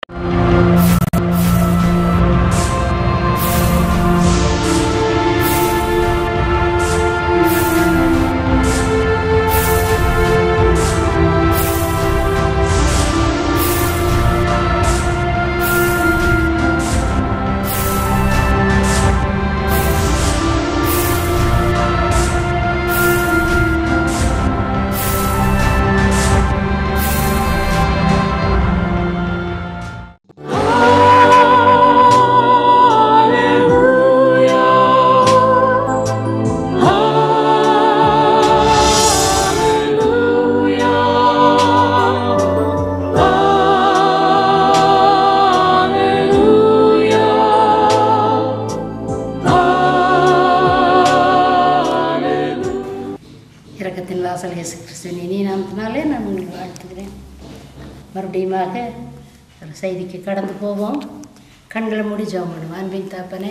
இரக்கத்தின் வாசல் இயேசு கிறிஸ்துவின் இனி நாமத்தினாலே நான் உங்களை வாழ்த்துகிறேன் மறுபடியுமாக ஒரு செய்திக்கு கடந்து போவோம் கண்களை மூடி ஜெபம் பண்ணுவோம் அன்பின் தாப்பனே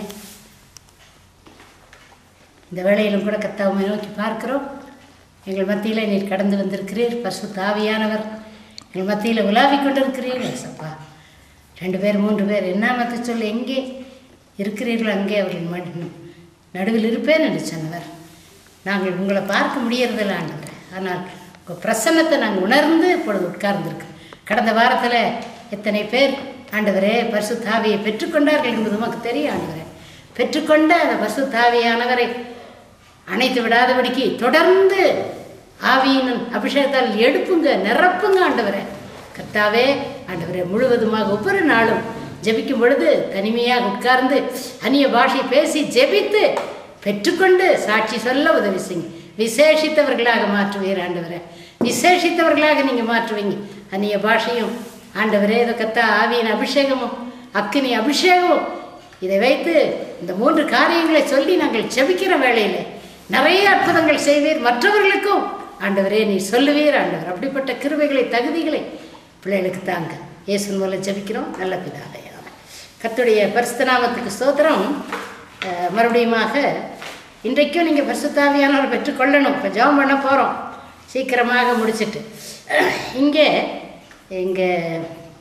இந்த வேளையிலும் கூட கத்தாவுமை நோக்கி பார்க்கிறோம் எங்கள் மத்தியில் நீர் கடந்து வந்திருக்கிறீர் பசு தாவியானவர் எங்கள் மத்தியில் உலாவிக் கொண்டிருக்கிறீர் ஏசப்பா ரெண்டு பேர் மூன்று பேர் என்ன மத்த சொல்லி எங்கே இருக்கிறீர்களோ அங்கே அவர்கள் மண் நடுவில் இருப்பேன் என்று சொன்னவர் நாங்கள் உங்களை பார்க்க முடியறதில்ல ஆண்டவர் ஆனால் உங்கள் பிரசன்னத்தை நாங்கள் உணர்ந்து இப்பொழுது உட்கார்ந்துருக்கு கடந்த வாரத்தில் எத்தனை பேர் ஆண்டவரே பரிசு தாவியை பெற்றுக்கொண்டார்கள் என்பது நமக்கு தெரியும் ஆண்டவரே பெற்றுக்கொண்ட அந்த பரிசு தாவியானவரை அணைத்து விடாதபடிக்கு தொடர்ந்து ஆவியின் அபிஷேகத்தால் எடுப்புங்க நிரப்புங்க ஆண்டவரே கர்த்தாவே ஆண்டவரே முழுவதுமாக ஒவ்வொரு நாளும் ஜெபிக்கும் பொழுது தனிமையாக உட்கார்ந்து அந்நிய பாஷை பேசி ஜெபித்து பெற்றுக்கொண்டு சாட்சி சொல்ல உதவி செய்யுங்க விசேஷித்தவர்களாக மாற்றுவீர் ஆண்டவரே விசேஷித்தவர்களாக நீங்கள் மாற்றுவீங்க அந்நிய பாஷையும் ஆண்டவரே இதை கத்தா ஆவியின் அபிஷேகமும் அக்கினி அபிஷேகமும் இதை வைத்து இந்த மூன்று காரியங்களை சொல்லி நாங்கள் ஜெபிக்கிற வேளையில் நிறைய அற்புதங்கள் செய்வீர் மற்றவர்களுக்கும் ஆண்டவரே நீ சொல்லுவீர் ஆண்டவர் அப்படிப்பட்ட கிருபைகளை தகுதிகளை பிள்ளைகளுக்கு தாங்க இயேசு மூலம் ஜெபிக்கிறோம் நல்ல பிதாவே கர்த்தருடைய பரிசுத்த நாமத்துக்கு ஸ்தோத்திரம் அஹ், மறுபடியுமாக இன்றைக்கும் நீங்கள் பரிசுத்தாவியானவர் பெற்றுக்கொள்ளணும் இப்போ ஜெபம் பண்ண போகிறோம் சீக்கிரமாக முடிச்சிட்டு இங்கே எங்கள்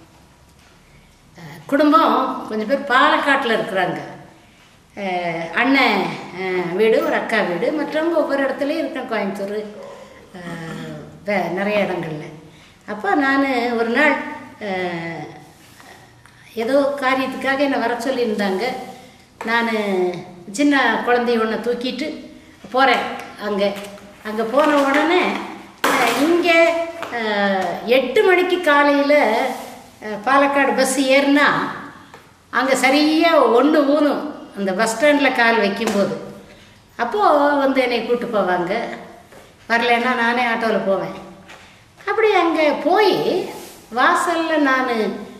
அஹ், குடும்பம் கொஞ்சம் பேர் பாலக்காட்டில் இருக்கிறாங்க அஹ், அண்ணன் அஹ், வீடு ஒரு அக்கா வீடு மற்றவங்க ஒவ்வொரு இடத்துலையும் இருக்கேன் கோயம்புத்தூர் அஹ், வே- நிறைய இடங்கள்ல அப்போ நான் ஒரு நாள் அஹ், ஏதோ காரியத்துக்காக என்னை வர சொல்லியிருந்தாங்க நான் சின்ன குழந்தைய ஒன்று தூக்கிட்டு போகிறேன் அங்கே அங்கே போன உடனே இங்கே எட்டு மணிக்கு காலையில் பாலக்காடு பஸ் ஏறினா அங்கே சரியாக ஒன்று ஊனும் அந்த பஸ் ஸ்டாண்டில் கால் வைக்கும்போது அப்போது வந்து என்னை கூப்பிட்டு போவாங்க வரலைன்னா நானே ஆட்டோவில் போவேன் அப்படி அங்கே போய் வாசலில் நான்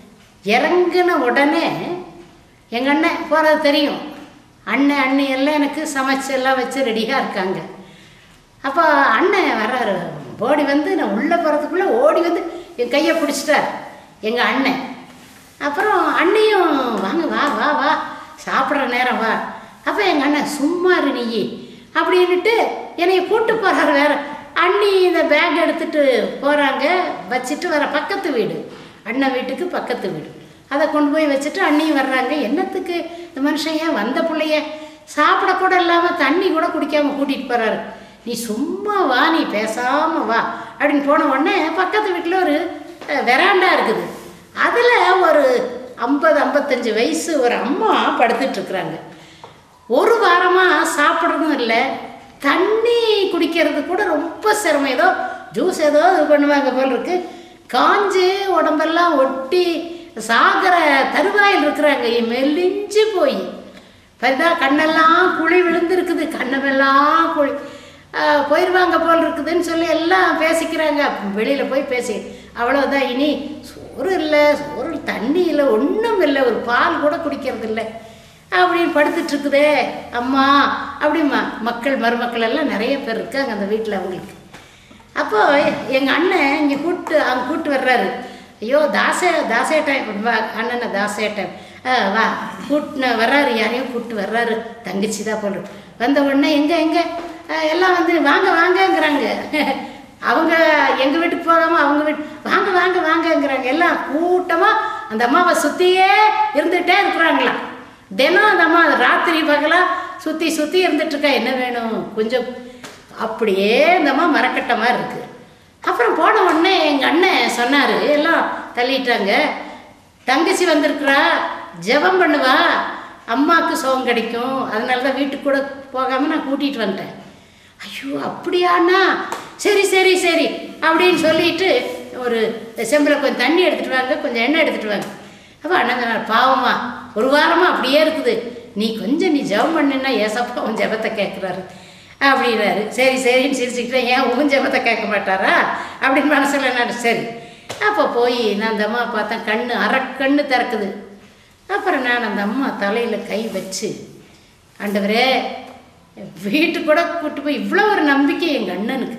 இறங்கின உடனே எங்கள் அண்ணன் போகிறது தெரியும் அண்ணன் அண்ணி எல்லாம் எனக்கு சமைச்சு எல்லாம் வச்சு ரெடியாக இருக்காங்க அப்போ அண்ணன் வர்றாரு ஓடி வந்து நான் உள்ளே போகிறதுக்குள்ளே ஓடி வந்து என் கையை பிடிச்சிட்டார் எங்கள் அண்ணன் அப்புறம் அண்ணியும் வாங்க வா வா வா சாப்பிட்ற நேரம் வா அப்போ எங்கள் அண்ணன் சும்மா இரு நீ அப்படின்னுட்டு என்னைய கூட்டு போகிறாரு வேற அண்ணி இந்த பேக் எடுத்துட்டு போகிறாங்க வச்சுட்டு வர பக்கத்து வீடு அண்ணன் வீட்டுக்கு பக்கத்து வீடு அதை கொண்டு போய் வச்சுட்டு அண்ணியும் வர்றாங்க என்னத்துக்கு இந்த மனுஷன் ஏன் வந்த பிள்ளைய சாப்பிடக்கூட இல்லாமல் தண்ணி கூட குடிக்காமல் கூட்டிகிட்டு போகிறாரு நீ சும்மா வா நீ பேசாமல் வா அப்படின்னு போன உடனே பக்கத்து வீட்டில் ஒரு அஹ், வெராண்டா இருக்குது அதில் ஒரு ஐம்பது ஐம்பத்தஞ்சு வயசு ஒரு அம்மா படுத்துட்டு இருக்கிறாங்க ஒரு வாரமாக சாப்பிட்றதும் இல்லை தண்ணி குடிக்கிறது கூட ரொம்ப சிரமம் ஏதோ ஜூஸ் ஏதோ இது பண்ணுவாங்க போல் இருக்கு காஞ்சு உடம்பெல்லாம் ஒட்டி சாகர தருவாயில் இருக்கிறாங்க மெலிஞ்சு போய் பரிதா கண்ணெல்லாம் குழி விழுந்திருக்குது கண்ணமெல்லாம் குழி ஆஹ், போயிருவாங்க போல் இருக்குதுன்னு சொல்லி எல்லாம் பேசிக்கிறாங்க வெளியில் போய் பேசி அவ்வளோதான் இனி சோறு இல்லை சோறு தண்ணி இல்லை ஒன்றும் இல்லை ஒரு பால் கூட குடிக்கிறது இல்லை அப்படின்னு படுத்துட்டு இருக்குதே அம்மா அப்படிமா மக்கள் மருமக்கள் எல்லாம் நிறைய பேர் இருக்காங்க அந்த வீட்டில் அவங்களுக்கு அப்போ எங்கள் அண்ணன் இங்கே கூப்பிட்டு அவங்க கூப்பிட்டு வர்றாரு ஐயோ தாசே தாசே டைம் வா அண்ணனை தாசே டைம் ஆ வா கூட்டின வர்றாரு யாரையும் கூப்பிட்டு வர்றாரு தங்கச்சி தான் போடுற வந்த உடனே எங்கே எங்கே எல்லாம் வந்து வாங்க வாங்கங்கிறாங்க அவங்க எங்கள் வீட்டுக்கு போகாமல் அவங்க வீட்டு வாங்க வாங்க வாங்கங்கிறாங்க எல்லாம் கூட்டமாக அந்த அம்மாவை சுற்றியே இருந்துகிட்டே இருக்கிறாங்களாம் தினம் அந்த அம்மா ராத்திரி பகலாக சுற்றி சுற்றி இருந்துட்டு இருக்கா என்ன வேணும் கொஞ்சம் அப்படியே இந்த அம்மா மரக்கட்ட மாதிரி இருக்கு அப்புறம் போன உடனே எங்கள் அண்ணன் சொன்னார் எல்லாம் தள்ளிட்டாங்க தங்கச்சி வந்திருக்கிறா ஜெபம் பண்ணுவா அம்மாவுக்கு சுகம் கிடைக்கும் அதனால தான் வீட்டுக்கு கூட போகாமல் நான் கூட்டிகிட்டு வந்துட்டேன் ஐயோ அப்படியாண்ணா சரி சரி சரி அப்படின்னு சொல்லிட்டு ஒரு செம்பில் கொஞ்சம் தண்ணி எடுத்துகிட்டு வாங்க கொஞ்சம் எண்ணெய் எடுத்துகிட்டு வாங்க அப்போ அண்ணன் சொன்னார் பாவமா ஒரு வாரமாக அப்படியே இருக்குது நீ கொஞ்சம் நீ ஜெபம் பண்ணுன்னா ஏசப்பா உன் ஜெபத்தை கேட்குறாரு அப்படின்னாரு சரி சரின்னு சிரிச்சுக்கிட்டேன் ஏன் உன் ஜெபத்தை கேட்க மாட்டாரா அப்படின்னு மனசில் நான் சரி அப்போ போய் நான் அந்த அம்மா பார்த்தேன் கண்ணு அரக்கண்ணு திறக்குது அப்புறம் நான் அந்த அம்மா தலையில் கை வச்சு ஆண்டவரே வீட்டுக்கு கூட கூட்டு போய் இவ்வளோ ஒரு நம்பிக்கை எங்கள் அண்ணனுக்கு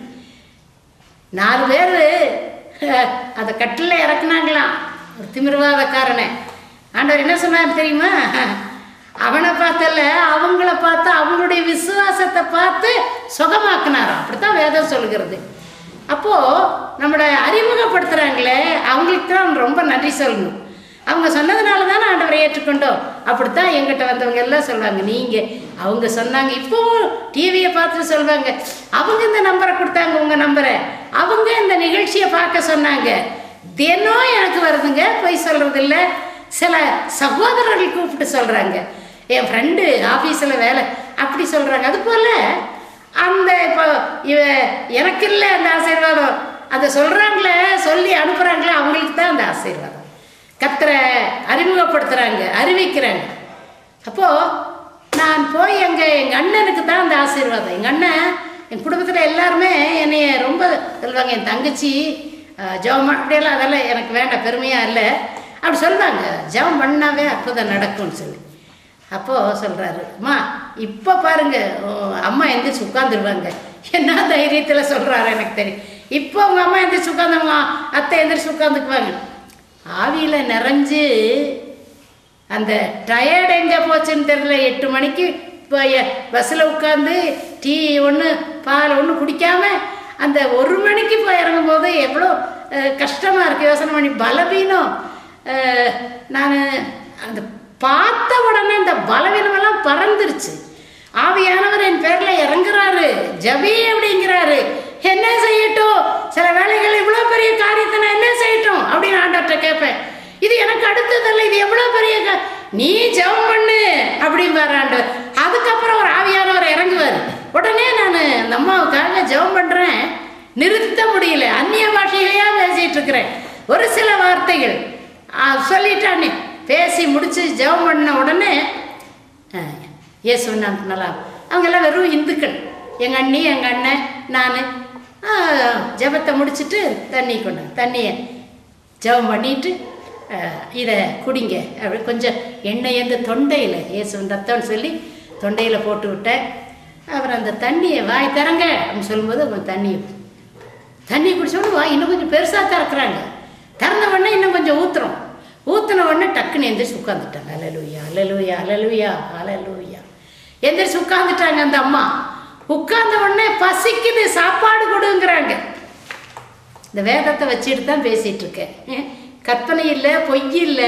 நாலு பேர் அதை கட்டில் இறக்குனாங்களாம் ஒரு திமிர்வாதக்காரனை ஆண்டவர் என்ன சொன்னார் தெரியுமா அவனை பார்த்தல அவங்கள பார்த்து அவங்களுடைய விசுவாசத்தை பார்த்து சுகமாக்குனாராம் அப்படித்தான் வேதம் சொல்லுகிறது அப்போது நம்மளை அறிமுகப்படுத்துகிறாங்களே அவங்களுக்கு தான் ரொம்ப நன்றி சொல்லணும் அவங்க சொன்னதுனால தானே ஆண்டவரை ஏற்றுக்கொண்டோம் அப்படித்தான் எங்கிட்ட வந்தவங்க எல்லாம் சொல்லுவாங்க நீங்கள் அவங்க சொன்னாங்க இப்போ டிவியை பார்த்துட்டு சொல்லுவாங்க அவங்க இந்த நம்பரை கொடுத்தாங்க உங்கள் நம்பரை அவங்க இந்த நிகழ்ச்சியை பார்க்க சொன்னாங்க தினம் எனக்கு வருதுங்க போய் சொல்கிறது இல்லை சில சகோதரர்கள் கூப்பிட்டு சொல்கிறாங்க என் ஃப்ரெண்டு ஆஃபீஸில் வேலை அப்படி சொல்கிறாங்க அது போல் அந்த இப்போ இவ எனக்கு இல்லை அந்த ஆசீர்வாதம் அதை சொல்கிறாங்களே சொல்லி அனுப்புகிறாங்களே அவங்களுக்கு தான் அந்த ஆசீர்வாதம் கத்தரை அறிமுகப்படுத்துகிறாங்க அறிவிக்கிறாங்க அப்போது நான் போய் எங்கள் எங்கள் அண்ணனுக்கு தான் அந்த ஆசீர்வாதம் எங்கள் அண்ணன் என் குடும்பத்தில் எல்லாருமே என்னைய ரொம்ப சொல்லுவாங்க என் தங்கச்சி ஜெபம் அப்படியெல்லாம் அதெல்லாம் எனக்கு வேண்டாம் பெருமையாக இல்லை அப்படி சொல்லுவாங்க ஜெபம் பண்ணாவே அற்புதம் நடக்கும்னு சொல்லி அப்போது சொல்கிறாரு அம்மா இப்போ பாருங்க ஓ, அம்மா எந்திரிச்சு உட்காந்துருவாங்க என்ன தைரியத்தில் சொல்கிறாரு எனக்கு தெரியும் இப்போ உங்கள் அம்மா எந்திரிச்சு உட்காந்தவங்க அத்தை எந்திரிச்சு உட்காந்துக்குவாங்க ஆவியில் நிறைஞ்சு அந்த டயர்டு எங்கே போச்சுன்னு தெரியல எட்டு மணிக்கு இப்போ பஸ்ஸில் உட்காந்து டீ ஒன்று பால் ஒன்று குடிக்காம அந்த ஒரு மணிக்கு போய் இறங்கும்போது எவ்வளோ கஷ்டமாக இருக்குது யோசனை பண்ணி பலவீனம் நான் அந்த பார்த்த உடனே இந்த பலவீனமெல்லாம் பறந்துருச்சு ஆவியானவர் என் பேரில் இறங்குறாரு ஜபி அப்படிங்கிறாரு என்ன செய்யட்டும் சில வேலைகள் இவ்வளோ பெரிய காரியத்தை நான் என்ன செய்யட்டும் அப்படின்னு ஆண்டவர்கிட்ட கேட்பேன் இது எனக்கு அடுத்ததில்ல இது எவ்வளோ பெரிய கா- நீ ஜெபம் பண்ணு அப்படிம்பாரு ஆண்டவர் அதுக்கப்புறம் ஒரு ஆவியானவர் இறங்குவார் உடனே நான் அந்த அம்மாவுக்காக ஜெபம் பண்ணுறேன் நிறுத்த முடியல அந்நிய பாஷையிலேயே பேசிட்டு இருக்கிறேன் ஒரு சில வார்த்தைகள் ஆ, சொல்லிட்டானே பேசி முடிச்சு ஜெபம் பண்ண உடனே இயேசு நல்லா அவங்க எல்லாம் வெறும் இந்துக்கள் எங்கள் அண்ணி எங்கள் அண்ணன் நான் ஜெபத்தை முடிச்சிட்டு தண்ணி கொண்டு தண்ணியை ஜெபம் பண்ணிட்டு அஹ், இதை குடிங்க அப்படி கொஞ்சம் எண்ணெய் வந்து தொண்டையில் இயேசுவின் ரத்தம்னு சொல்லி தொண்டையில் போட்டு விட்டேன் அப்புறம் அந்த தண்ணியை வாய் திறங்க அப்படின்னு சொல்லும்போது கொஞ்சம் தண்ணியை தண்ணி குடிச்சோன்னு வா இன்னும் கொஞ்சம் பெருசாக திறக்கிறாங்க திறந்த உடனே இன்னும் கொஞ்சம் ஊற்றுறோம் ஊற்றின உடனே டக்குன்னு எந்திரிச்சு உட்காந்துட்டாங்க அலலுயா அலலுயா அலலுயா அலலுயா எந்திரிச்சு உட்காந்துட்டாங்க அந்த அம்மா உட்கார்ந்த உடனே பசிக்குது சாப்பாடு கொடுங்கிறாங்க இந்த வேதத்தை வச்சுட்டு தான் பேசிட்டு இருக்கேன் ஏன்? கற்பனை இல்லை பொய் இல்லை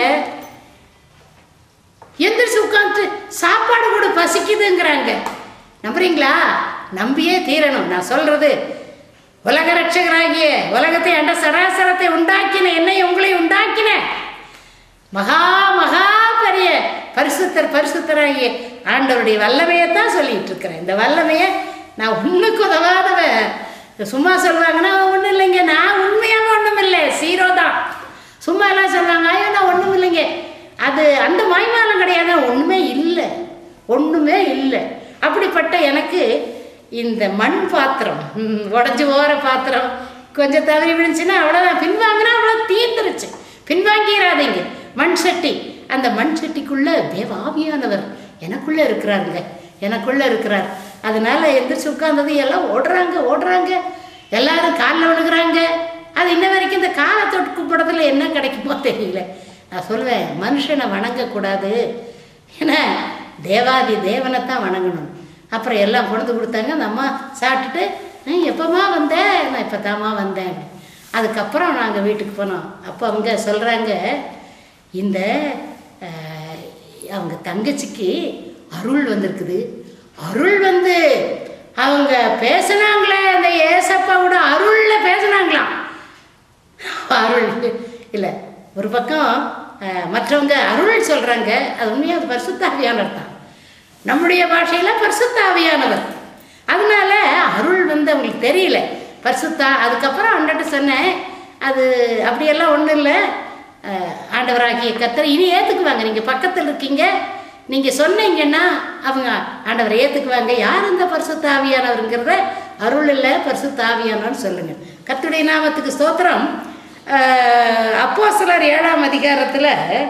எந்திரிச்சு உட்காந்து சாப்பாடு கூட பசிக்குதுங்கிறாங்க நம்புறீங்களா நம்பியே தீரணும் நான் சொல்றது உலக ரட்சகராகிய உலகத்தை அண்ட சராசரத்தை உண்டாக்கின என்னை உங்களை உண்டாக்கின மகா மகா பெரிய பரிசுத்தர் பரிசுத்தராகிய ஆண்டவருடைய வல்லமையை தான் சொல்லிட்டு இருக்கிறேன் இந்த வல்லமையை நான் ஒன்றுக்கு உதவாதவ சும்மா சொல்லுவாங்கன்னா ஒன்றும் இல்லைங்க நான் உண்மையாக ஒன்றும் இல்லை சீரோ தான் சும்மா எல்லாம் சொல்லுவாங்க ஐயோ நான் ஒன்றும் இல்லைங்க அது அந்த மாய்மாலம் கிடையாது ஒன்றுமே இல்லை ஒன்றுமே இல்லை அப்படிப்பட்ட எனக்கு இந்த மண் பாத்திரம் உடஞ்சி போகிற பாத்திரம் கொஞ்சம் தவறி விழுந்துச்சுன்னா அவ்வளோதான் பின்வாங்கினா அவ்வளோ தீர்ந்துருச்சு பின்வாங்கிடாதீங்க மண் சட்டி அந்த மண் சட்டிக்குள்ள தேவாவியானவர் எனக்குள்ள இருக்கிறாருங்க எனக்குள்ள இருக்கிறார் அதனால எந்திரிச்சு உட்கார்ந்தது எல்லாம் ஓடுறாங்க ஓடுறாங்க எல்லாரும் காலில் விழுகிறாங்க அது இன்ன வரைக்கும் இந்த காலை தொட்டு கூப்பிடத்துல என்ன கிடைக்குமோ தெரியல நான் சொல்லுவேன் மனுஷனை வணங்கக்கூடாது ஏன்னா தேவாதி தேவனை தான் வணங்கணும் அப்புறம் எல்லாம் கொண்டு கொடுத்தாங்க அந்த அம்மா சாப்பிட்டுட்டு "ம், எப்பம்மா வந்தேன் நான் இப்போ தாம்மா வந்தேன் அதுக்கப்புறம் நாங்கள் வீட்டுக்கு போனோம் அப்போ அவங்க சொல்கிறாங்க இந்த அஹ், அவங்க தங்கச்சிக்கு அருள் வந்திருக்குது அருள் வந்து அவங்க பேசுனாங்களே அந்த ஏசப்பாவோட அருளில் பேசுனாங்களாம் அருள் இல்லை ஒரு பக்கம் அஹ், மற்றவங்க அருள் சொல்கிறாங்க அது உண்மையாக அது பரிசுத்தாவியானவர் தான் நம்முடைய பாஷையில் பரிசுத்தாவியானவர் அதனால அருள் வந்து அவங்களுக்கு தெரியல பரிசுத்தா அதுக்கப்புறம் அவன்கிட்ட சொன்னேன் அது அப்படியெல்லாம் ஒன்றும் இல்லை ஆண்டவராகிய கத்தரை இனி ஏற்றுக்குவாங்க நீங்கள் பக்கத்தில் இருக்கீங்க நீங்கள் சொன்னீங்கன்னா அவங்க ஆண்டவரை ஏற்றுக்குவாங்க யார் இந்த பரிசுத்தாவியானவருங்கிறத அருள் இல்லை பரிசுத்தாவியானவர்னு சொல்லுங்கள் கர்த்தருடைய நாமத்துக்கு ஸ்தோத்திரம் அப்போ சிலர் ஏழாம் அதிகாரத்தில்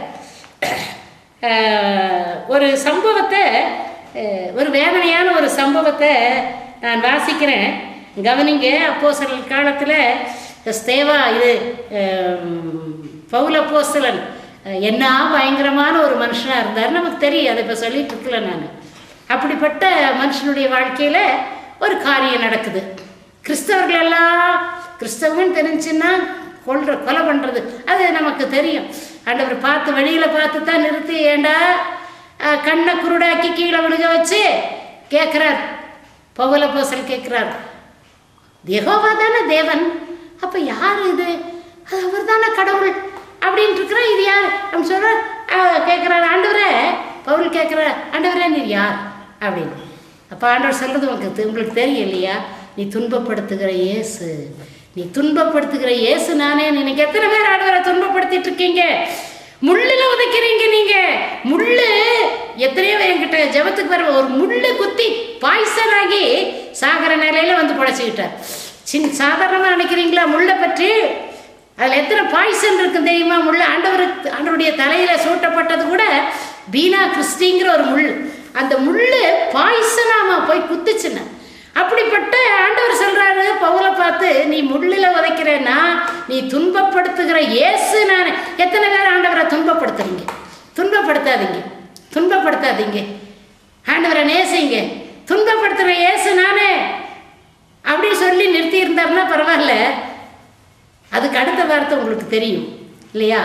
ஒரு சம்பவத்தை அஹ், ஒரு வேதனையான ஒரு சம்பவத்தை நான் வாசிக்கிறேன் கவனிங்க அப்போ சில காலத்தில் ஸ்தேவா இது பவுல போஸ்தலன் என்ன பயங்கரமான ஒரு மனுஷனாக இருந்தார் நமக்கு தெரியும் அதை இப்போ சொல்லிட்டு இருக்கல நான் அப்படிப்பட்ட மனுஷனுடைய வாழ்க்கையில் ஒரு காரியம் நடக்குது கிறிஸ்தவர்கள் எல்லாம் கிறிஸ்தவன் தெரிஞ்சுன்னா கொல்ற கொலை பண்ணுறது அது நமக்கு தெரியும் ஆண்டவர் பார்த்து வெளியில் பார்த்து தான் நிறுத்தி ஏண்டா அஹ், கண்ணை குருடாக்கி கீழே விழுக வச்சு கேட்குறார் பவுல போசல் கேட்குறார் யெகோவா தானே தேவன் அப்போ யார் இது அது அவர் தானே கடவுள் அப்படின்ட்டு இருக்கிற இது யார் அப்படின்னு சொல்ற கேட்குறாரு ஆண்டவரே பவுல் கேட்குற ஆண்டவரே நீர் யார் அப்படின்னு அப்போ ஆண்டவர் சொல்றது உங்களுக்கு தெ- உங்களுக்கு தெரியும் இல்லையா நீ துன்பப்படுத்துகிற இயேசு நீ துன்பப்படுத்துகிற இயேசு நானே நீங்க எத்தனை பேர் ஆண்டவரை துன்பப்படுத்திட்டு இருக்கீங்க முள்ளில் உதைக்கிறீங்க நீங்க முள்ளு எத்தனையோ என்கிட்ட ஜெபத்துக்கு வர ஒரு முள்ளு குத்தி பாய்சன் ஆகி சாகர நிலையில வந்து படைச்சுக்கிட்டார் சின் சாதாரணமாக நினைக்கிறீங்களா முள்ளை பற்றி அதில் எத்தனை பாய்சன் இருக்கு தெரியுமா முள் ஆண்டவருக்கு ஆண்டவருடைய தலையில் சூட்டப்பட்டது கூட பீனா கிறிஸ்டிங்கிற ஒரு முள் அந்த முள் பாய்சனாமா போய் குத்துச்சுன்னு அப்படிப்பட்ட ஆண்டவர் சொல்றாரு பவுலை பார்த்து நீ முள்ளில் உதைக்கிறேன்னா நீ துன்பப்படுத்துகிற இயேசு நான் எத்தனை பேர் ஆண்டவரை துன்பப்படுத்துறீங்க துன்பப்படுத்தாதீங்க துன்பப்படுத்தாதீங்க ஆண்டவரை நேசிங்க துன்பப்படுத்துகிற இயேசு நானே அப்படி சொல்லி நிறுத்தி இருந்தாருன்னா பரவாயில்ல அதுக்கு அடுத்த வார்த்தை உங்களுக்கு தெரியும் இல்லையா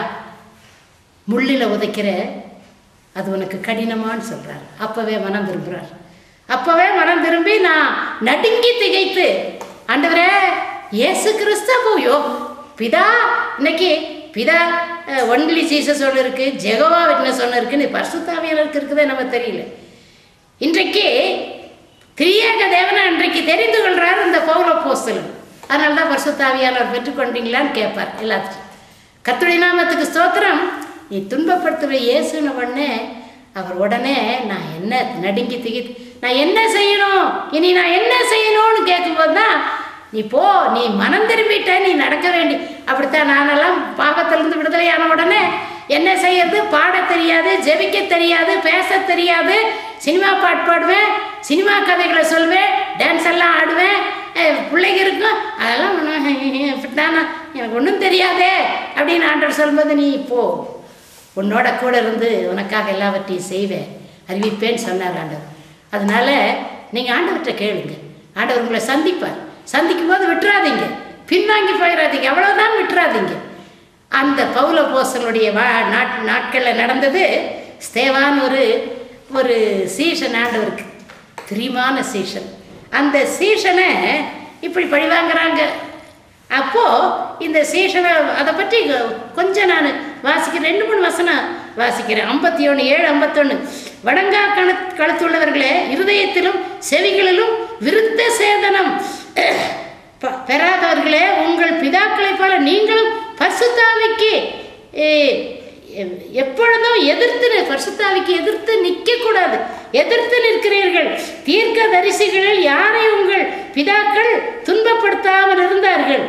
முள்ளில் உதைக்கிற அது உனக்கு கடினமான்னு சொல்றார் அப்பவே மனம் திரும்புறார் அப்பவே மனம் திரும்பி நான் நடுங்கி திகைத்து ஆண்டவரே இயேசு கிறிஸ்தவோ பிதா இன்னைக்கு பிதா ஒன்லி ஜீசஸ் ஒன்று இருக்கு ஜெகவா விட்னஸ் ஒன்று இருக்குன்னு பரிசுத்தாவியருக்கு இருக்குதே நம்ம தெரியல இன்றைக்கு திரியேக தேவனை அன்றைக்கு தெரிந்து கொள்றாரு இந்த பௌல போஸ்தலன் அதனால தான் பரிசுத்தாவியானவர் பெற்றுக்கொண்டீங்களான்னு கேட்பார் எல்லாத்தையும் கர்த்தருடைய நாமத்துக்கு ஸ்தோத்திரம் நீ துன்பப்படுத்துகிற இயேசுன உடனே அவர் உடனே நான் என்ன நடுங்கி திகி நான் என்ன செய்யணும் இனி நான் என்ன செய்யணும்னு கேட்கும்போது தான் நீ போ நீ மனம் திரும்பிட்ட நீ நடக்க வேண்டி அப்படித்தான் நானெல்லாம் பாவத்திலிருந்து விடுதலையான உடனே என்ன செய்யறது பாட தெரியாது ஜெபிக்க தெரியாது பேச தெரியாது சினிமா பாட்டு பாடுவேன் சினிமா கதைகளை சொல்வேன் டான்ஸ் எல்லாம் ஆடுவேன் அஹ் பிள்ளைங்க இருக்கும் அதெல்லாம் ஒண்ணும் இப்படித்தானா எனக்கு ஒன்றும் தெரியாதே அப்படின்னு ஆண்டவர் சொல்லும்போது நீ போ உன்னோட கூட இருந்து உனக்காக எல்லாவற்றையும் செய்வேன் அறிவிப்பேன்னு சொன்னார் ஆண்டவர் அதனால நீங்கள் ஆண்டவர்கிட்ட கேளுங்க ஆண்டவர் உங்களை சந்திப்பார் சந்திக்கும் போது விட்டுறாதீங்க பின்வாங்கி போயிடாதீங்க அவ்வளோதான் விட்டுறாதீங்க அந்த பௌல போசனுடைய வா நாட் நாட்களில் நடந்தது ஸ்தேவான் ஒரு ஒரு சீசன் ஆண்டவருக்கு பிரியமான சீசன் அந்த சீசனை இப்படி பழி வாங்குறாங்க அப்போ இந்த சீசனை அதை பற்றி கொஞ்சம் நான் வாசிக்கிறேன் ரெண்டு மூணு வசனம் வாசிக்கிறேன் ஐம்பத்தி ஒன்று ஏழு ஐம்பத்தொன்று வடங்கா கண கழுத்துள்ளவர்களே இருதயத்திலும் செவிகளிலும் விருத்த சேதனம் ப- பெறாதவர்களே உங்கள் பிதாக்களைப் போல நீங்களும் பரிசுத்தாவிக்கு ஏ, எ- எப்பொழுதும் எதிர்த்து நி- பரிசுத்தாவிக்கு எதிர்த்து நிற்கக்கூடாது எதிர்த்து நிற்கிறீர்கள் தீர்க்க தரிசிகளில் யாரை உங்கள் பிதாக்கள் துன்பப்படுத்தாமல் இருந்தார்கள்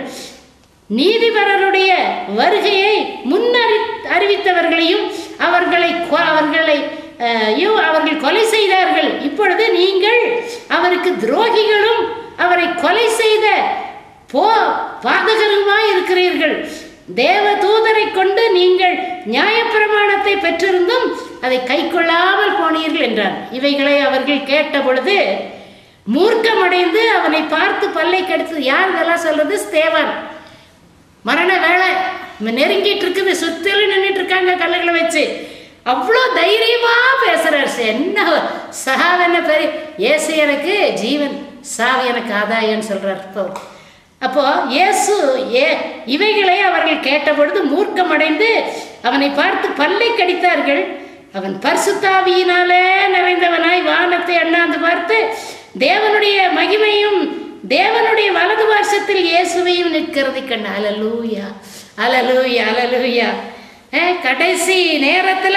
நீதிபரருடைய வருகையை முன்னறி அறிவித்தவர்களையும் அவர்களை கொ- அவர்களை அஹ், ஐயோ, அவர்கள் கொலை செய்தார்கள் இப்பொழுது நீங்கள் அவருக்கு துரோகிகளும் அவரை கொலை செய்த போ பாதகருமாய் இருக்கிறீர்கள் தேவ தூதரை கொண்டு நீங்கள் நியாயப்பிரமாணத்தை பெற்றிருந்தும் அதை கைக்கொள்ளாமல் போனீர்கள் என்றார் இவைகளை அவர்கள் கேட்ட பொழுது மூர்க்கமடைந்து அவனை பார்த்து பல்லை கடித்து யார் இதெல்லாம் சொல்றது ஸ்தேவான் மரண வேலை நெருங்கிட்டு இருக்குது சுத்திலும் நின்றுட்டு இருக்காங்க கல்லுகளை வச்சு அவ்வளோ தைரியமா பேசுறாரு என்ன சாவு என்ன பெரிய இயேசு எனக்கு ஜீவன் சாவு எனக்கு ஆதாயம்னு சொல்றாரு இப்போ அப்போ இயேசு ஏ இவைகளை அவர்கள் கேட்டபொழுது மூர்க்கமடைந்து அவனை பார்த்து பல்லை கடித்தார்கள் அவன் பரிசுத்தாவியினாலே நிறைந்தவனாய் வானத்தை அண்ணாந்து பார்த்து தேவனுடைய மகிமையும் தேவனுடைய வலது வருஷத்தில் இயேசுவையும் நிற்கிறது கண்ண அலலூயா அலலூயா அலலூயா அஹ், கடைசி நேரத்துல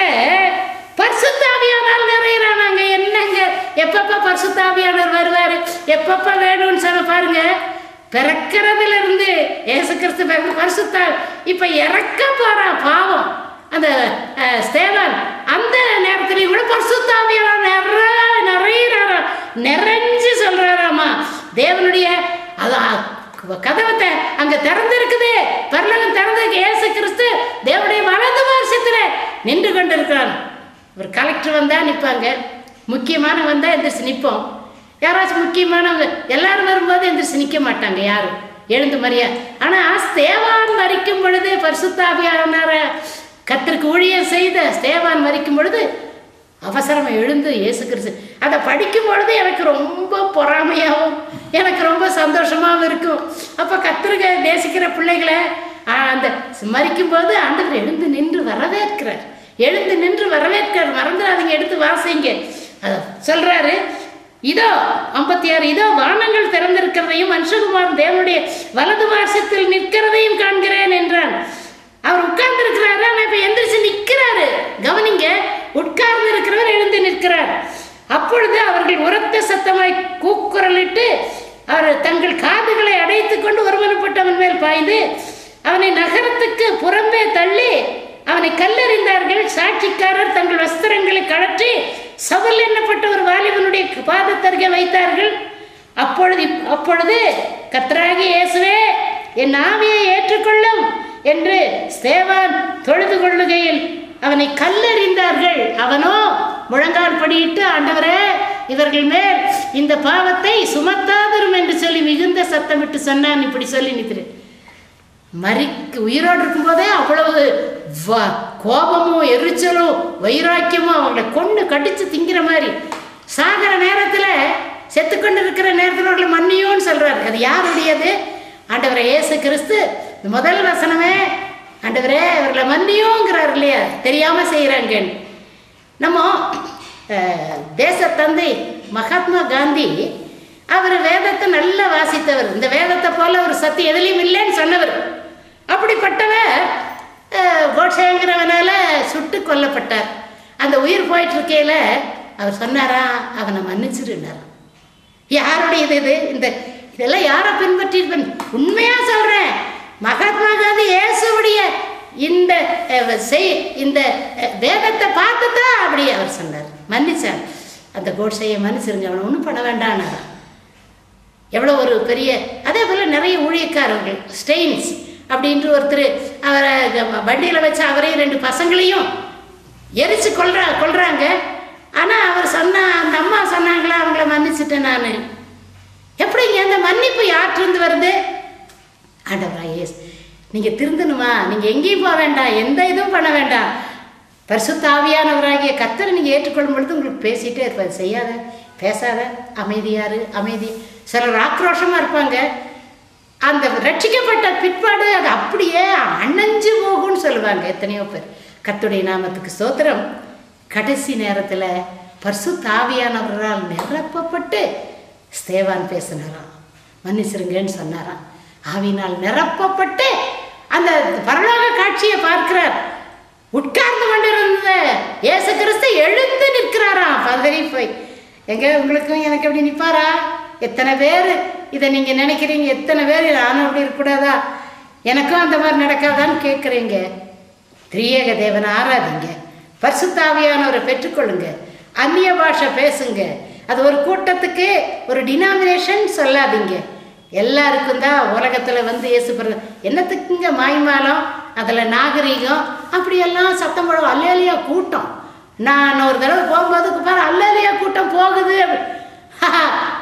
பரிசுத்தாவியானால் நிறையிறானாங்க என்னங்க எப்பப்ப பரிசுத்தாவியானவர் வருவாரு எப்பப்ப வேணும்னு சொன்ன பாருங்க பிறக்கிறதுல இருந்து ஏசு கிறிஸ்து பிறந்து பரிசுத்தா இப்ப இறக்க போறா பாவம் அந்த அஹ், ஸ்தேவான் அந்த நேரத்திலையும் கூட பரிசுத்தாவியான நிற நிறையிறாரா நிறைஞ்சு சொல்றாராமா தேவனுடைய அதான் கதவத்தை அங்க திறந்திருக்குது பரலகம் திறந்திருக்கு ஏசு கிறிஸ்து தேவனுடைய வலது வருஷத்துல நின்று கொண்டிருக்கிறான் ஒரு கலெக்டர் வந்தா நிப்பாங்க முக்கியமான வந்தா எந்திரிச்சு நிப்போம் யாராச்சும் முக்கியமானவங்க எல்லாரும் வரும்போது எந்திரிச்சு நிக்க மாட்டாங்க யாரும் எழுந்து மரியா ஆனா ஸ்தேவான் மறிக்கும் பொழுது பரிசுத்தாவியானார கத்திற்கு ஊழியம் செய்த ஸ்தேவான் மறிக்கும் பொழுது அவசரமா எழுந்து இயேசு கிறிஸ்து அதை படிக்கும் பொழுது எனக்கு ரொம்ப பொறாமையாகவும் எனக்கு ரொம்ப சந்தோஷமாகவும் இருக்கும் அப்போ கத்திரிக்க நேசிக்கிற பிள்ளைகளை ஆ, அந்த மறிக்கும் போது ஆண்டவர் எழுந்து நின்று வரவேற்கிறார் எழுந்து நின்று வரவேற்கிறார் மறந்துடாதீங்க எடுத்து வாசிங்க அத சொல்றாரு இதோ ஐம்பத்தி ஆறு இதோ வானங்கள் திறந்திருக்கிறதையும் மனுஷகுமார் தேவனுடைய வலது வாசத்தில் நிற்கிறதையும் காண்கிறேன் என்றான் அவர் உட்கார்ந்து இருக்கிறாரு ஆனா இப்ப எந்திரிச்சு நிக்கிறாரு கவனிங்க உட்கார்ந்து இருக்கிறவர் எழுந்து நிற்கிறார் அப்பொழுது அவர்கள் உரத்த சத்தமாய் கூக்குரலிட்டு அவர் தங்கள் காதுகளை அடைத்துக் கொண்டு ஒருமனப்பட்டவன் மேல் பாய்ந்து அவனை நகரத்துக்கு புறம்பே தள்ளி அவனை கல்லெறிந்தார்கள் சாட்சிக்காரர் தங்கள் வஸ்திரங்களை கழற்றி சவல் எண்ணப்பட்ட ஒரு வாலிபனுடைய பாதத்தருகே வைத்தார்கள் அப்பொழுது அப்பொழுது கர்த்தராகிய இயேசுவே என் ஆவியை ஏற்றுக்கொள்ளும் என்று ஸ்தேவான் தொழுது கொள்ளுகையில் அவனை கல்லெறிந்தார்கள் அவனோ முழங்கால் படியிட்டு ஆண்டவரே இவர்கள் மேல் இந்த பாவத்தை சுமத்தாதரும் என்று சொல்லி மிகுந்த சத்தமிட்டு சொன்னான் இப்படி சொல்லி நிற்கிறேன் மறிக்கு உயிரோடு இருக்கும்போதே அவ்வளவு வ- கோபமும் எரிச்சலும் வைராக்கியமும் அவங்களை கொண்டு கடிச்சு திங்கிற மாதிரி சாகிற நேரத்தில் செத்துக்கொண்டு இருக்கிற நேரத்தில் அவர்களை மன்னியோன்னு சொல்றாரு அது யாருடையது ஆண்டவரை இயேசு கிறிஸ்து இந்த முதல் வசனமே ஆண்டவரே இவர்களை மன்னியோங்கிறார் இல்லையா தெரியாம செய்கிறாங்க நம்ம அஹ், தேசத்தந்தை மகாத்மா காந்தி அவர் வேதத்தை நல்லா வாசித்தவர் இந்த வேதத்தை போல ஒரு சக்தி எதுலேயும் இல்லைன்னு சொன்னவர் அப்படிப்பட்டவர் அஹ், கோட்சேங்கிறவனால சுட்டு கொல்லப்பட்டார் அந்த உயிர் போயிட்டு இருக்கையில அவர் சொன்னாரா அவனை மன்னிச்சிருந்தார் யாருடையது இது இந்த இதெல்லாம் யாரை பின்பற்றிருப்பேன் உண்மையா சொல்றேன் மகாத்மா காந்தி இயேசுடைய இந்த அஹ், செய் இந்த அஹ், வேதத்தை பார்த்து தான் அப்படி அவர் சொன்னார் மன்னிச்சார் அந்த கோட்ஸையை மன்னிச்சிருங்க அவனை ஒன்றும் பண்ண வேண்டாம்னாரா எவ்வளோ ஒரு பெரிய அதே போல் நிறைய ஊழியக்காரர்கள் ஸ்டெயின்ஸ் அப்படின்ற ஒருத்தர் அவரை வண்டியில் வச்சு அவரையும் ரெண்டு பசங்களையும் எரிச்சு கொல்றா கொல்றாங்க ஆனால் அவர் சொன்ன அந்த அம்மா சொன்னாங்களா அவங்கள மன்னிச்சிட்டேன் நான் எப்படிங்க அந்த மன்னிப்பு யாற்றிருந்து வருது ஆண்டவரா எஸ் நீங்கள் திருந்தணுமா நீங்கள் எங்கேயும் போக வேண்டாம் எந்த இதுவும் பண்ண வேண்டாம் பரிசுத்தாவியானவராகிய கத்தரை நீங்கள் ஏற்றுக்கொள்ளும் பொழுது உங்களுக்கு பேசிகிட்டே இருப்பார் செய்யாத பேசாத அமைதியாரு அமைதி சிலர் ஆக்ரோஷமாக இருப்பாங்க அந்த ரட்சிக்கப்பட்ட பிற்பாடு அது அப்படியே அணைஞ்சு போகும்னு சொல்லுவாங்க எத்தனையோ பேர் கத்துடைய நாமத்துக்கு ஸ்தோத்திரம் கடைசி நேரத்தில் பரிசு தாவியானவரால் நிரப்பப்பட்டு ஸ்தேவான் பேசினாராம் மன்னிச்சிருங்கன்னு சொன்னாராம் ஆவினால் நிரப்பப்பட்டு அந்த பரலோக காட்சியை பார்க்கிறார் உட்கார்ந்து கொண்டிருந்த இயேசு கிறிஸ்து எழுந்து நிற்கிறாராம் பதறி போய் எங்க உங்களுக்கும் எனக்கு எப்படி நிற்பாரா எத்தனை பேர் இதை நீங்க நினைக்கிறீங்க எத்தனை பேர் நானும் அப்படி இருக்கக்கூடாதா எனக்கும் அந்த மாதிரி நடக்காதான்னு கேட்குறீங்க திரியேக தேவனை ஆராதிங்க பரிசுத்தாவியானவரை பெற்றுக்கொள்ளுங்க அந்நிய பாஷை பேசுங்க அது ஒரு கூட்டத்துக்கு ஒரு டினாமினேஷன் சொல்லாதீங்க எல்லாருக்கும் தான் உலகத்தில் வந்து இயேசு பிறந்த என்னத்துக்குங்க மாய்மாலம் அதில் நாகரீகம் அப்படியெல்லாம் சத்தம் போடுவோம் அல்லையா கூட்டம் நான் ஒரு தடவை போகும்போது பாரு அல்லையா கூட்டம் போகுது அப்படி.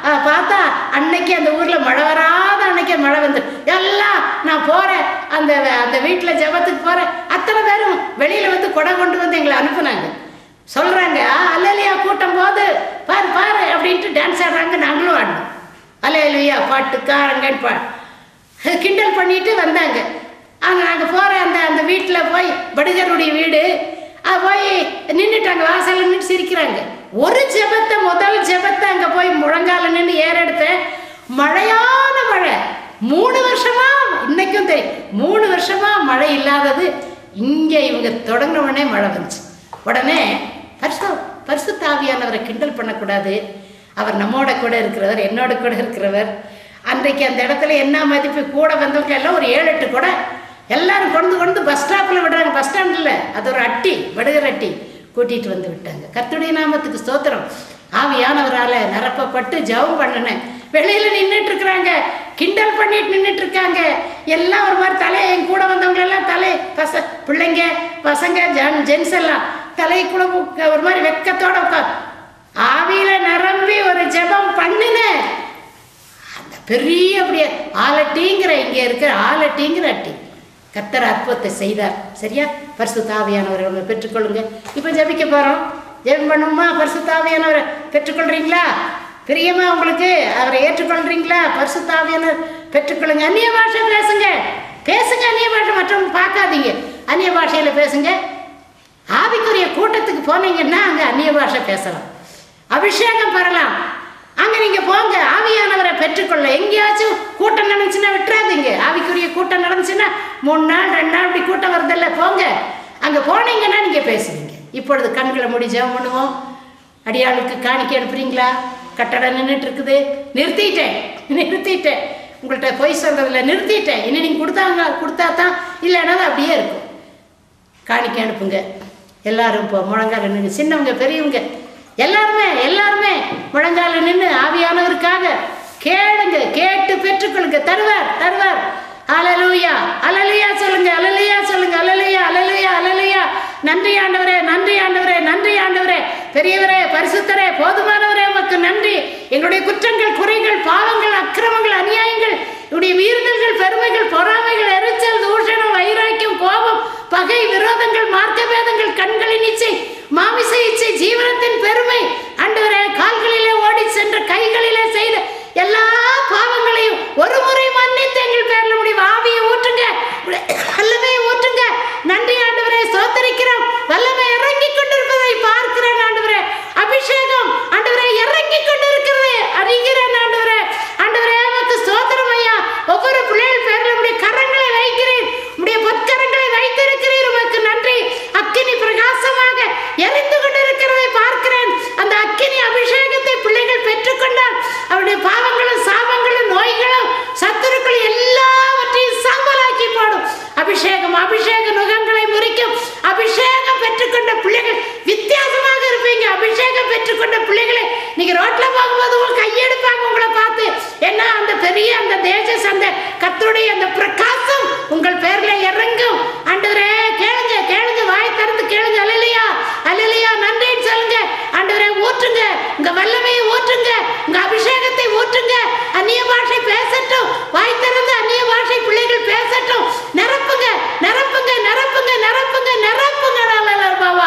அஹ், பார்த்தா அன்னைக்கு அந்த ஊர்ல மழை வராத அன்னைக்கே மழை வந்து எல்லாம் நான் போறேன் அந்த அந்த வீட்டுல ஜெபத்துக்கு போறேன் அத்தனை பேரும் வெளியில வந்து கொடை கொண்டு வந்து எங்களை அனுப்புனாங்க சொல்றாங்க அல்லையா கூட்டம் போது பாரு பாரு அப்படின்ட்டு டான்ஸ் ஆடுறாங்க நாங்களும் ஆடணும் அலையலுயா பாட்டு காரங்கன்னு பா கிண்டல் பண்ணிட்டு வந்தாங்க அங்கே நாங்கள் போகிற அந்த அந்த வீட்டில் போய் படுகருடைய வீடு அது போய் நின்றுட்டாங்க வாசல்ல நின்று சிரிக்கிறாங்க ஒரு ஜெபத்தை முதல் ஜெபத்தை அங்கே போய் முழங்கால நின்று ஏறெடுத்தேன் மழையான மழை மூணு வருஷமா இன்னைக்கும் தெரியும் மூணு வருஷமா மழை இல்லாதது இங்கே இவங்க தொடங்கின உடனே மழை வந்துச்சு உடனே பரிசு பரிசு தாவியானவரை கிண்டல் பண்ணக்கூடாது அவர் நம்மோட கூட இருக்கிறவர் என்னோட கூட இருக்கிறவர் அன்றைக்கு அந்த இடத்துல என்ன மதிப்பு கூட வந்தவங்க எல்லாம் ஒரு ஏழு எட்டு கூட எல்லாரும் கொண்டு கொண்டு பஸ் ஸ்டாப்பில் விடுறாங்க பஸ் ஸ்டாண்டில் அது ஒரு அட்டி வடுகர் அட்டி கூட்டிகிட்டு வந்து விட்டாங்க கர்த்தருடைய நாமத்துக்கு ஸ்தோத்திரம் ஆவியானவரால் நிரப்பப்பட்டு ஜெபம் பண்ணினேன் வெளியில் நின்றுட்டு இருக்கிறாங்க கிண்டல் பண்ணிட்டு நின்றுட்டு இருக்காங்க எல்லாம் ஒரு மாதிரி தலை என் கூட வந்தவங்க எல்லாம் தலை பச பிள்ளைங்க பசங்க ஜன் ஜென்ஸ் எல்லாம் தலைக்குள்ள உக்க- ஒரு மாதிரி வெக்கத்தோட உட்கார் ஆவியில நிரம்பி ஒரு ஜெபம் பண்ணினேன் அந்த பெரிய அப்படியே ஆலட்டிங்கிற இங்கே இருக்கிற ஆலட்டிங்கிற அட்டி கத்தர் அற்புதத்தை செய்தார் சரியா பரிசு தாவியானவரை உங்களை பெற்றுக்கொள்ளுங்க இப்போ ஜெபிக்க போகிறோம் ஜெபம் பண்ணுமா பரிசு தாவியானவரை பெற்றுக்கொள்றீங்களா பிரியமா உங்களுக்கு அவரை ஏற்றுக்கொள்றீங்களா பரிசு தாவியானவர் பெற்றுக்கொள்ளுங்க அந்நிய பாஷை பேசுங்க பேசுங்க அந்நிய பாஷை மற்றவங்க பார்க்காதீங்க அந்நிய பாஷையில் பேசுங்க ஆவிக்குரிய கூட்டத்துக்கு போனீங்கன்னா அங்கே அந்நிய பாஷை பேசலாம் அபிஷேகம் பெறலாம் அங்கே நீங்கள் போங்க ஆவியானவரை பெற்றுக்கொள்ள எங்கேயாச்சும் கூட்டம் நடந்துச்சுன்னா விட்டுறாதீங்க ஆவிக்குரிய கூட்டம் நடந்துச்சுன்னா மூணு நாள் ரெண்டு நாள் இப்படி கூட்டம் வருதில்ல போங்க அங்கே போனீங்கன்னா நீங்கள் பேசுவீங்க இப்பொழுது கண்களை மூடி ஜெபம் பண்ணுவோம் அடியாளுக்கு காணிக்கை அனுப்புறீங்களா கட்டடம் நின்றுட்டு இருக்குது நிறுத்திட்டேன் நிறுத்திட்டேன் உங்கள்கிட்ட பொய் சொல்றதுல நிறுத்திட்டேன் இனி நீங்கள் கொடுத்தாங்க கொடுத்தா தான் இல்லைன்னா அது அப்படியே இருக்கும் காணிக்கை அனுப்புங்க எல்லாரும் இப்போ முழங்கால நின்று சின்னவங்க பெரியவங்க எல்லாருமே எல்லாருமே முழங்கால நின்று ஆவியானவருக்காக கேளுங்க கேட்டு பெற்றுக்கொள்ளுங்க தருவார் தருவார் அலலுயா அலலுயா சொல்லுங்க அலலுயா சொல்லுங்க அலலுயா அலலுயா அலலுயா நன்றி ஆண்டவரே நன்றி ஆண்டவரே நன்றி ஆண்டவரே பெரியவரே பரிசுத்தரே போதுமானவரே உமக்கு நன்றி எங்களுடைய குற்றங்கள் குறைகள் பாவங்கள் அக்கிரமங்கள் அநியாயங்கள் உடைய மீறுதல்கள் பெருமைகள் பொறாமைகள் எரிச்சல் தூஷணம் வைராக்கியம் கோபம் பகை விரோதங்கள் மார்க்க பேதங்கள் கண்களின் இச்சை மாமிச இச்சை ஜீவனத்தின் பெருமை ஆண்டவரே கால்களிலே ஓடி சென்ற கைகளிலே செய்த எல்லா பாவங்களையும் ஒரு முறை மன்னித்து எங்கள் பேர்ல முடிவு ஆவியை ஊற்றுங்க வல்லமை ஊற்றுங்க நன்றி ஆண்டவரே சோத்தரிக்கிறோம் வல்லமை இறங்கி கொண்டிருப்பதை பார்க்கிறேன் ஆண்டவரே அபிஷேகம் ஆண்டவரே இறங்கி கொண்டிருக்கிறது அறிகிறேன் ஆண்டவரே ஆண்டவரே உமக்கு ஸ்தோத்திரம் ஐயா ஒவ்வொரு பிள்ளைகள் பேர்ல உடைய கரங்களை வைக்கிறேன் உடைய பொற்கரங்களை வைத்திருக்கிறீர் உமக்கு நன்றி அக்கினி பிரகாசமாக எரிந்து கொண்டிருக்கிறதை பார்க்கிறேன் அந்த அக்கினி அபிஷேகத்தை பிள்ளைகள் பெற்றுக்கொண்டால் அவருடைய பாவங்களும் சாபங்களும் நோய்களும் சத்துருக்கள் எல்லாவற்றையும் சாம்பலாக்கி போடும் அபிஷேகம் அபிஷேக நுகங்களை முறிக்கும் அபிஷேகம் பெற்றுக்கொண்ட பிள்ளைகள் வித்தியாசமாக இருப்பீங்க அபிஷேகம் பெற்றுக்கொண்ட பிள்ளைகளை நீங்க ரோட்ல போகும்போது உங்க கையெடுப்பாங்க உங்களை பார்த்து ஏன்னா அந்த பெரிய அந்த தேச அந்த கத்தருடைய அந்த பிரகாசம் உங்கள் பேர்ல இறங்கும் ஆண்டவரே கேளுங்க கேளுங்க வாய் திறந்து கேளுங்க அல்லையா அல்லையா நன்றின்னு சொல்லுங்க ஆண்டவரே ஊற்றுங்க உங்க வல்லமையை ஊற்றுங்க உங்க அபிஷேகத்தை ஊற்றுங்க அந்நிய பாஷை பேசட்டும் வாய் திறந்து அந்நிய பாஷை பிள்ளைகள் பேசட்டும் நிரப்புங்க நிரப்புங்க நிரப்புங்க நிரப்புங்க நிரப்புங்க பாபா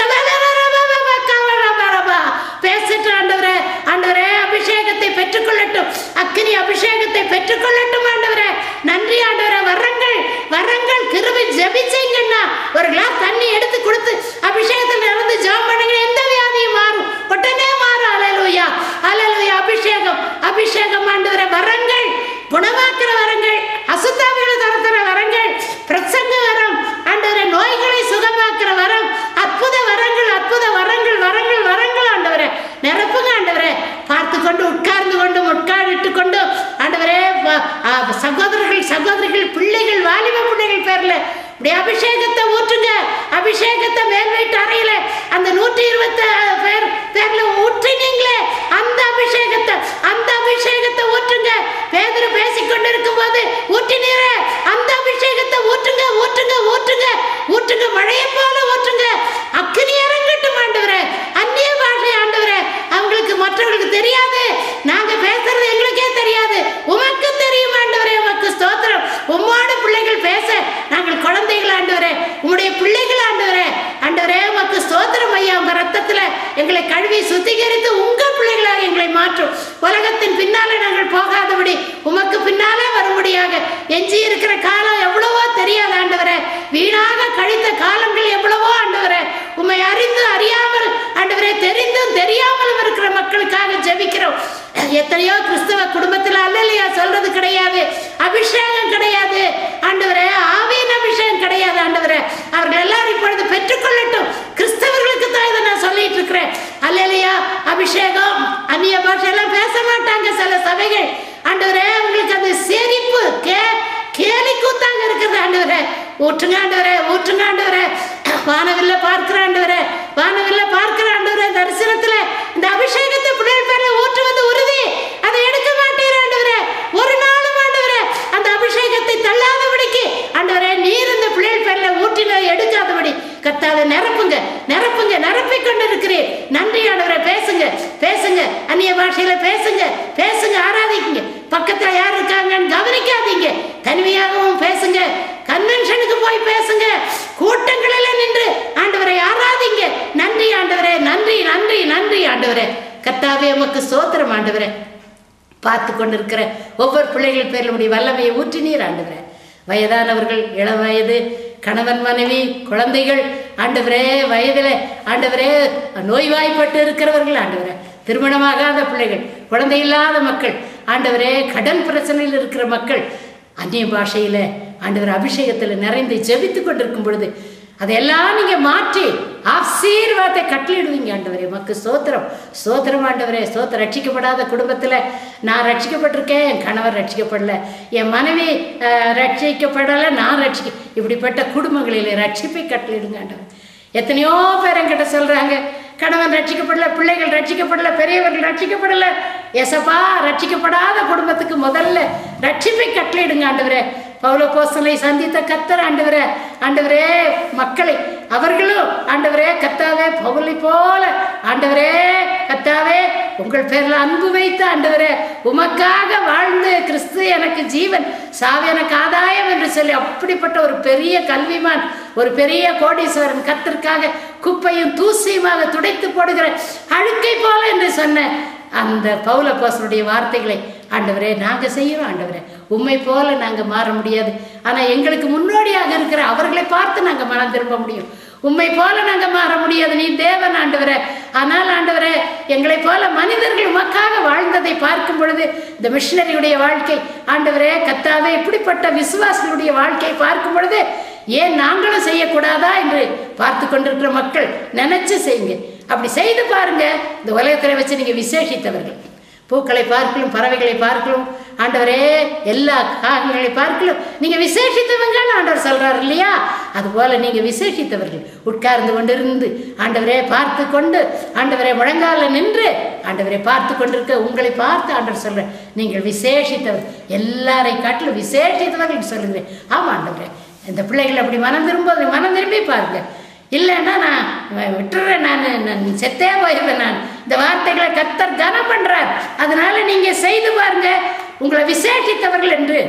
பேசட்டும் ஆண்டவரே ஆண்டவரே அபிஷேகத்தை பெற்றுக்கொள்ளட்டும் அக்கினி அபிஷேகத்தை பெற்றுக்கொள்ளட்டும் ஆண்டவரே நன்றி ஆண்டவரே வரங்கள் வரங்கள் கிருபை ஜெபிச்சீங்கன்னா ஒரு கிளாஸ் தண்ணி எடுத்து கொடுத்து அபிஷேகத்தில் நடந்து ஜெபம் பண்ணுங்க எந்த வியாதியும் மாறும் உடனே மாறும் அலலுயா அலலுயா அபிஷேகம் அபிஷேகம் ஆண்டவரே வரங்கள் குணமாக்குற வரங்கள் அசுத்தாவிகளை தரத்துற வரங்கள் பிரசங்க வரம் ஆண்டவரே நோய்களை சுகமாக்குற வரம் அற்புத வரங்கள் அற்புத வரங்கள் வரங்கள் வரங்கள் ஆண்டவரே நிரப்புங்க ஆண்டவரே பார்த்து கொண்டு உட்கார்ந்து கொண்டு உட்கார்ந்து கொண்டு ஆண்டவரே வ- ஆ, சகோதரர்கள் சகோதரிகள் பிள்ளைகள் வாலிப பிள்ளைகள் பேர்ல இப்படி அபிஷேகத்தை ஊற்றுங்க அபிஷேகத்தை மேல் வீட்டு அறையில அந்த நூற்றி இருபத்தி பேர் பேர்ல ஊற்றினீங்களே அந்த அபிஷேகத்தை அந்த அபிஷேகத்தை ஊற்றுங்க பேதர் பேசிக் கொண்டிருக்கும் போது ஊற்றினீரே அந்த அபிஷேகத்தை ஊற்றுங்க ஊற்றுங்க ஊற்றுங்க ஊற்றுங்க மழையை போல ஊற்றுங்க அக்கினி இறங்கட்டும் ஆண்டவரே அந்நிய பாஷை ஆண்டவரே அவங்களுக்கு மற்றவங்களுக்கு தெரியாது நாங்க எங்களை கழுவி சுத்திகரித்து உங்க பிள்ளைகளாக எங்களை மாற்றும் உலகத்தின் பின்னாலே நாங்கள் போகாதபடி உமக்கு பின்னாலே வரும்படியாக எஞ்சி இருக்கிற காலம் எவ்வளவோ தெரியாது ஆண்டவரே வீணாக கழித்த காலங்கள் எவ்வளவோ ஆண்டவரே உம்மை அறிந்து அறியாமல் ஆண்டவரே தெரிந்தும் தெரியாமலும் இருக்கிற மக்களுக்காக ஜெபிக்கிறோம் எத்தனையோ கிறிஸ்தவ குடும்பத்தில் அல்லலையா சொல்றது கிடையாது அபிஷேகம் கிடையாது ஆண்டவரே ஆவியின் அபிஷேகம் கிடையாது ஆண்டவரே அவர்கள் எல்லாரும் இப்பொழுது பெற்றுக்கொள்ளட்டும் கிறிஸ்தவர்களுக்கு தான் இதை நான் சொல்லிட்டு இருக்கிறேன் அல்லலையா அபிஷேகம் அந்நிய பாஷையெல்லாம் பேச மாட்டாங்க சில சபைகள் ஆண்டவரே உங்களுக்கு அந்த செரிப்பு கே கேலி கூத்தாங்க இருக்கிறது ஆண்டவரே ஊற்றுங்க ஆண்டவரே ஊற்றுங்க ஆண்டவரே வானவில்ல பார்க்கிற ஆண்டவரே வானவில்ல பார்க்கிற ஆண்டவரே தரிசனத்துல இந்த அபிஷேகத்தை பிள்ளைகள் பேர்ல ஊற்றுவது உறுதி அதை எடுக்க மாட்டீர் ஆண்டவரே ஒரு நாளும் ஆண்டவரே அந்த அபிஷேகத்தை தள்ளாதபடிக்கு ஆண்டவரே நீர் இந்த பிள்ளைகள் பேர்ல ஊற்றின எடுக்காதபடி கத்தாத நிரப்புங்க நிரப்புங்க நிரப்பிக் கொண்டு இருக்கிறேன் நன்றி ஆண்டவரே பேசுங்க பேசுங்க அந்நிய பாஷையில பேசுங்க பேசுங்க ஆராதிக்குங்க பக்கத்துல யார் இருக்காங்கன்னு கவனிக்காதீங்க தனிமையாகவும் பேசுங்க கன்வென்ஷனுக்கு போய் பேசுங்க கூட்டங்களில் நின்று ஆண்டவரை ஆராதிங்க நன்றி ஆண்டவரே நன்றி நன்றி நன்றி ஆண்டவரே கத்தாவே உமக்கு சோத்திரம் ஆண்டவரே பார்த்து கொண்டிருக்கிற ஒவ்வொரு பிள்ளைகள் பேரில் உடைய வல்லமையை ஊற்றினீர் ஆண்டவரே வயதானவர்கள் இளம் வயது கணவன் மனைவி குழந்தைகள் ஆண்டவரே வயதில் ஆண்டவரே நோய்வாய்ப்பட்டு இருக்கிறவர்கள் ஆண்டவரே திருமணமாகாத பிள்ளைகள் குழந்தை இல்லாத மக்கள் ஆண்டவரே கடன் பிரச்சனையில் இருக்கிற மக்கள் அந்நிய பாஷையில் ஆண்டவர் அபிஷேகத்தில் நிறைந்து ஜெபித்து கொண்டிருக்கும் பொழுது அதையெல்லாம் நீங்க மாற்றி ஆசீர்வாதத்தை கட்டளிடுவீங்க ஆண்டவரே மக்கு சோத்திரம் சோத்திரம் ஆண்டவரே சோத்திரம் ரட்சிக்கப்படாத குடும்பத்துல நான் ரட்சிக்கப்பட்டிருக்கேன் என் கணவர் ரட்சிக்கப்படல என் மனைவி அஹ், ரட்சிக்கப்படலை நான் ரட்சிக்க இப்படிப்பட்ட குடும்பங்களிலே ரட்சிப்பை கட்டளிடுங்க ஆண்டவர் எத்தனையோ பேர் என்கிட்ட சொல்றாங்க கணவன் ரட்சிக்கப்படல பிள்ளைகள் ரட்சிக்கப்படல பெரியவர்கள் ரட்சிக்கப்படல எசப்பா ரட்சிக்கப்படாத குடும்பத்துக்கு முதல்ல ரட்சிப்பை கட்டளையிடுங்க ஆண்டவரே பவுல போசலை சந்தித்த கத்தர் ஆண்டவரே ஆண்டவரே மக்களை அவர்களும் ஆண்டவரே கத்தாவே பவுலை போல ஆண்டவரே கத்தாவே உங்கள் பேர்ல அன்பு வைத்து ஆண்டவரே உமக்காக வாழ்ந்து கிறிஸ்து எனக்கு ஜீவன் சாவு எனக்கு ஆதாயம் என்று சொல்லி அப்படிப்பட்ட ஒரு பெரிய கல்விமான் ஒரு பெரிய கோடீஸ்வரன் கத்திற்காக குப்பையும் தூசியுமாக துடைத்து போடுகிற அழுக்கை போல என்று சொன்ன அந்த பவுல பாசனுடைய வார்த்தைகளை ஆண்டவரே நாங்க செய்யறோம் ஆண்டவரே உண்மை போல நாங்க மாற முடியாது ஆனா எங்களுக்கு முன்னோடியாக இருக்கிற அவர்களை பார்த்து நாங்க மனம் திரும்ப முடியும் உண்மை போல நாங்க மாற முடியாது நீ தேவன் ஆண்டவரே ஆனால் ஆண்டவரே எங்களை போல மனிதர்கள் உமக்காக வாழ்ந்ததை பார்க்கும் பொழுது இந்த மிஷினரியுடைய வாழ்க்கை ஆண்டவரே கத்தாவே இப்படிப்பட்ட விசுவாசிகளுடைய வாழ்க்கையை பார்க்கும் பொழுது ஏன் நாங்களும் செய்யக்கூடாதா என்று பார்த்து கொண்டிருக்கிற மக்கள் நினைச்சு செய்யுங்க அப்படி செய்து பாருங்க இந்த உலகத்தில் வச்சு நீங்க விசேஷித்தவர்கள் பூக்களை பார்க்கலும் பறவைகளை பார்க்கலும் ஆண்டவரே எல்லா காகங்களை பார்க்கலும் நீங்க விசேஷித்தவங்கன்னு ஆண்டவர் சொல்றாரு இல்லையா அதுபோல நீங்க விசேஷித்தவர்கள் உட்கார்ந்து கொண்டிருந்து ஆண்டவரே பார்த்து கொண்டு ஆண்டவரே முழங்கால நின்று ஆண்டவரை பார்த்து கொண்டிருக்க உங்களை பார்த்து ஆண்டவர் சொல்ற நீங்கள் விசேஷித்தவர் எல்லாரை காட்டிலும் விசேஷித்தவர்கள் சொல்லுங்க ஆமா ஆண்டவரே இந்த பிள்ளைகள் அப்படி மனம் திரும்ப மனம் திரும்பி பாருங்க இல்லைன்னா நான் விட்டுறேன் நான் நான் செத்தே போயிடுவேன் நான் இந்த வார்த்தைகளை கத்தர் கனம் பண்றார் அதனால நீங்க செய்து பாருங்க உங்களை விசேஷித்தவர்கள் என்று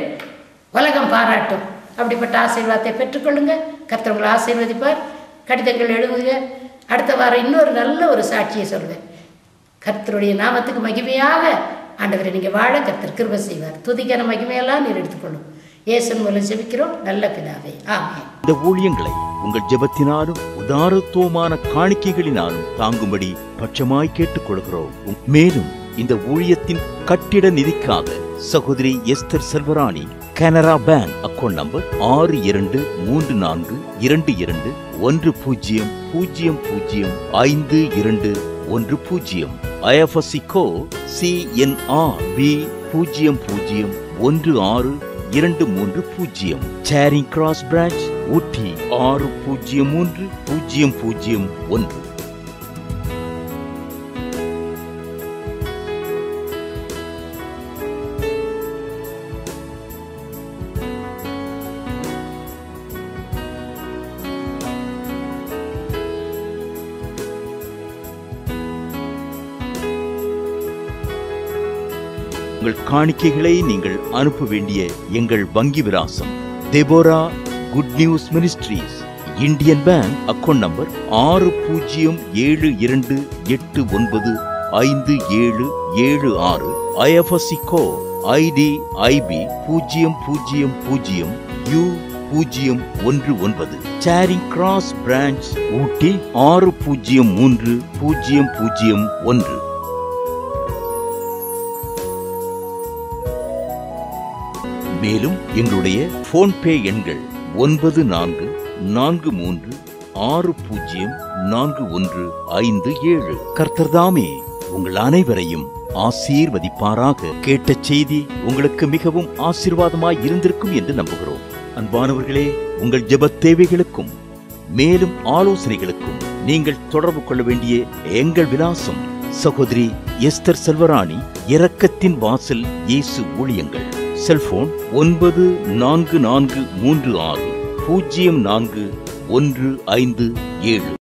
உலகம் பாராட்டும் அப்படிப்பட்ட ஆசீர்வாதத்தை பெற்றுக்கொள்ளுங்க கர்த்தர் உங்களை ஆசீர்வதிப்பார் கடிதங்கள் எழுதுங்க அடுத்த வாரம் இன்னொரு நல்ல ஒரு சாட்சியை சொல்வேன் கர்த்தருடைய நாமத்துக்கு மகிமையாக ஆண்டவரை நீங்கள் வாழ கர்த்தர் கிருபை செய்வார் துதிக்கான மகிமையெல்லாம் நீர் எடுத்துக்கொள்ளும் இயேசன் மூலம் ஜெபிக்கிறோம் நல்ல பிதாவே ஆமென் இந்த ஊழியங்களை உங்கள் ஜெபத்தினாலும் உதாரத்துவமான காணிக்கைகளினாலும் தாங்கும்படி பட்சமாய் கேட்டுக்கொள்கிறோம் மேலும் இந்த ஊழியத்தின் கட்டிட நிதிக்காக சகோதரி Esther Selvarani Canara bank account number ஆறு இரண்டு மூன்று நான்கு இரண்டு இரண்டு ஒன்று பூஜ்ஜியம் பூஜ்ஜியம் பூஜ்ஜியம் ஐந்து இரண்டு ஒன்று பூஜ்ஜியம் ஐஎஃப்எஸ்சி கோ சிஎன்ஆர் பி பூஜ்ஜியம் பூஜ்ஜியம் ஒன்று ஆறு இரண்டு மூன்று பூஜ்ஜியம் சேரிங் கிராஸ் பிரான்ச் ஊட்டி ஆறு பூஜ்ஜியம் மூன்று பூஜ்ஜியம் பூஜ்ஜியம் ஒன்று உங்கள் காணிக்கைகளை நீங்கள் அனுப்ப வேண்டிய எங்கள் வங்கி விலாசம் Deborah good news ministries Indian bank account number ஆறு பூஜ்ஜியம் ஏழு இரண்டு எட்டு ஒன்பது ஐந்து ஏழு ஏழு ஆறு ஐஎஃப்எஸ்சி கோ ஐடி ஐபி பூஜ்ஜியம் பூஜ்ஜியம் பூஜ்ஜியம் யூ பூஜ்ஜியம் ஒன்று ஒன்பது சேரிங் கிராஸ் பிரான்ச் ஊட்டி ஆறு பூஜ்ஜியம் மூன்று பூஜ்ஜியம் பூஜ்ஜியம் ஒன்று மேலும் எங்களுடைய போன்பே எண்கள் ஒன்பது நான்கு நான்கு மூன்று ஆறு பூஜ்ஜியம் நான்கு ஒன்று ஐந்து ஏழு கர்த்தர்தாமே உங்கள் அனைவரையும் ஆசீர்வதிப்பாராக கேட்ட செய்தி உங்களுக்கு மிகவும் ஆசீர்வாதமாய் இருந்திருக்கும் என்று நம்புகிறோம் அன்பானவர்களே உங்கள் ஜெபத் தேவைகளுக்கும் மேலும் ஆலோசனைகளுக்கும் நீங்கள் தொடர்பு கொள்ள வேண்டிய எங்கள் விலாசம் சகோதரி எஸ்தர் செல்வராணி இரக்கத்தின் வாசல் இயேசு ஊழியங்கள் செல்போன் ஒன்பது நான்கு நான்கு மூன்று ஆறு பூஜ்ஜியம் நான்கு ஒன்று ஐந்து ஏழு